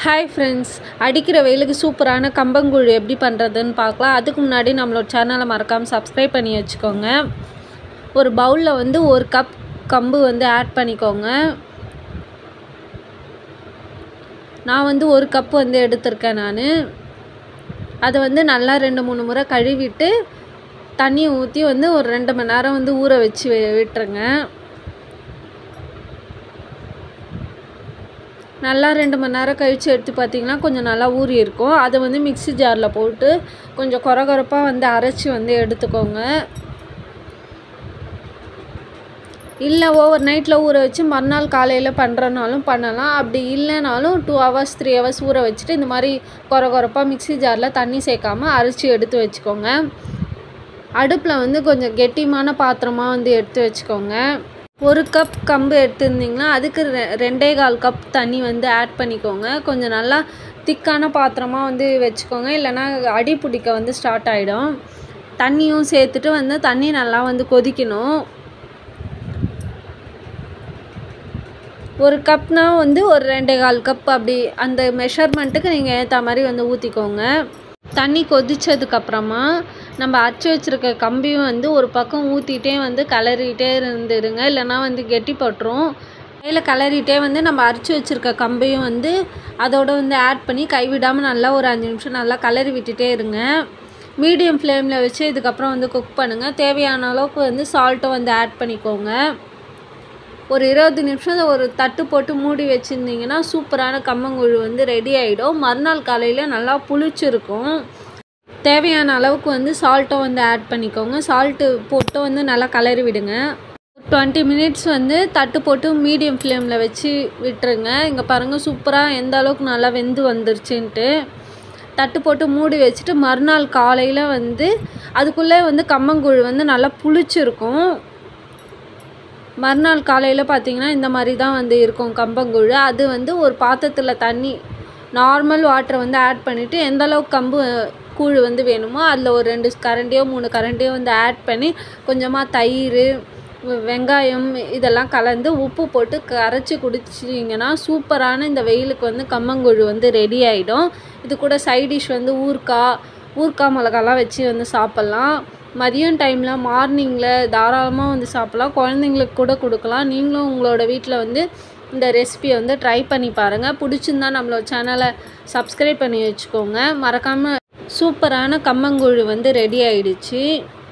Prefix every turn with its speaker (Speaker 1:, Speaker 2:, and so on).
Speaker 1: hi friends அடிக்கிற வெயிலுக்கு சூப்பரான கம்பங்கூழ் எப்படி பண்ணுறதுன்னு பார்க்கலாம் அதுக்கு முன்னாடி நம்மளோட சேனலை மறக்காமல் சப்ஸ்கிரைப் பண்ணி வச்சுக்கோங்க ஒரு பவுலில் வந்து ஒரு கப் கம்பு வந்து ஆட் பண்ணிக்கோங்க நான் வந்து ஒரு கப் வந்து எடுத்திருக்கேன் நான் அதை வந்து நல்லா ரெண்டு மூணு முறை கழுவிட்டு தண்ணி ஊற்றி வந்து ஒரு ரெண்டு மணி நேரம் வந்து ஊற வச்சு வி- விட்டுருங்க நல்லா ரெண்டு மணி நேரம் கழித்து எடுத்து பார்த்தீங்கன்னா கொஞ்சம் நல்லா ஊறி இருக்கும் அதை வந்து மிக்ஸி ஜாரில் போட்டு கொஞ்சம் கொரகொரப்பாக வந்து அரைச்சி வந்து எடுத்துக்கோங்க இல்லை ஓவர் நைட்டில் ஊற வச்சு மறுநாள் காலையில் பண்ணுறனாலும் பண்ணலாம் அப்படி இல்லைனாலும் டூ ஹவர்ஸ் த்ரீ ஹவர்ஸ் ஊற வச்சுட்டு இந்த மாதிரி கொர கொரப்பாக மிக்ஸி ஜாரில் தண்ணி சேர்க்காம அரைச்சி எடுத்து வச்சுக்கோங்க அடுப்பில் வந்து கொஞ்சம் கெட்டிமான பாத்திரமாக வந்து எடுத்து வச்சுக்கோங்க ஒரு கப் கம்பு எடுத்திருந்தீங்கன்னா அதுக்கு ரெ ரெண்டே கால் கப் தண்ணி வந்து ஆட் பண்ணிக்கோங்க கொஞ்சம் நல்லா திக்கான பாத்திரமாக வந்து வச்சுக்கோங்க இல்லைன்னா அடி பிடிக்க வந்து ஸ்டார்ட் ஆகிடும் தண்ணியும் சேர்த்துட்டு வந்து தண்ணி நல்லா வந்து கொதிக்கணும் ஒரு கப்னா வந்து ஒரு ரெண்டே கால் கப் அப்படி அந்த மெஷர்மெண்ட்டுக்கு நீங்கள் ஏற்ற மாதிரி வந்து ஊற்றிக்கோங்க தண்ணி கொதிச்சதுக்கப்புறமா நம்ம அரைச்சி வச்சுருக்க கம்பியும் வந்து ஒரு பக்கம் ஊற்றிட்டே வந்து கிளறிட்டே இருந்துடுங்க இல்லைன்னா வந்து கெட்டி பட்டுரும் கையில் கிளறிட்டே வந்து நம்ம அரைச்சி வச்சுருக்க கம்பையும் வந்து அதோட வந்து ஆட் பண்ணி கைவிடாமல் நல்லா ஒரு அஞ்சு நிமிஷம் நல்லா கிளறி விட்டுட்டே இருங்க மீடியம் ஃப்ளேமில் வச்சு இதுக்கப்புறம் வந்து குக் பண்ணுங்கள் தேவையான அளவுக்கு வந்து சால்ட்டை வந்து ஆட் பண்ணிக்கோங்க ஒரு இருபது நிமிஷம் ஒரு தட்டு போட்டு மூடி வச்சுருந்தீங்கன்னா சூப்பரான கம்மங்கூழ் வந்து ரெடி ஆகிடும் மறுநாள் காலையில் நல்லா புளிச்சிருக்கும் தேவையான அளவுக்கு வந்து சால்ட்டை வந்து ஆட் பண்ணிக்கோங்க சால்ட்டு போட்டு வந்து நல்லா கலரி விடுங்க டுவெண்ட்டி மினிட்ஸ் வந்து தட்டு போட்டு மீடியம் ஃப்ளேமில் வச்சு விட்டுருங்க இங்கே பாருங்கள் சூப்பராக எந்த அளவுக்கு நல்லா வெந்து வந்துருச்சுன்ட்டு தட்டு போட்டு மூடி வச்சுட்டு மறுநாள் காலையில் வந்து அதுக்குள்ளே வந்து கம்மங்கூழ் வந்து நல்லா புளிச்சிருக்கும் மறுநாள் காலையில் பார்த்தீங்கன்னா இந்த மாதிரி தான் வந்து இருக்கும் கம்பங்கூழ் அது வந்து ஒரு பாத்திரத்தில் தண்ணி நார்மல் வாட்டரை வந்து ஆட் பண்ணிவிட்டு எந்த அளவுக்கு கம்பு கூழ் வந்து வேணுமோ அதில் ஒரு ரெண்டு கரண்டியோ மூணு கரண்டியோ வந்து ஆட் பண்ணி கொஞ்சமாக தயிர் வெ- வெங்காயம் இதெல்லாம் கலந்து உப்பு போட்டு கரைச்சி குடிச்சிங்கன்னா சூப்பரான இந்த வெயிலுக்கு வந்து கம்மங்கூழ் வந்து ரெடி ஆகிடும் இது கூட சைட் டிஷ் வந்து ஊறுகாய் ஊறுகாய் மிளகாலாம் வச்சு வந்து சாப்பிட்லாம் மதியம் டைமில் மார்னிங்கில் தாராளமாக வந்து சாப்பிட்லாம் குழந்தைங்களுக்கு கூட கொடுக்கலாம் நீங்களும் உங்களோட வீட்டில் வந்து இந்த ரெசிபியை வந்து ட்ரை பண்ணி பாருங்கள் பிடிச்சிருந்தா நம்மளோட சேனலை சப்ஸ்கிரைப் பண்ணி வச்சுக்கோங்க மறக்காமல் சூப்பரான கம்மங்கூழ் வந்து ரெடி ஆயிடுச்சு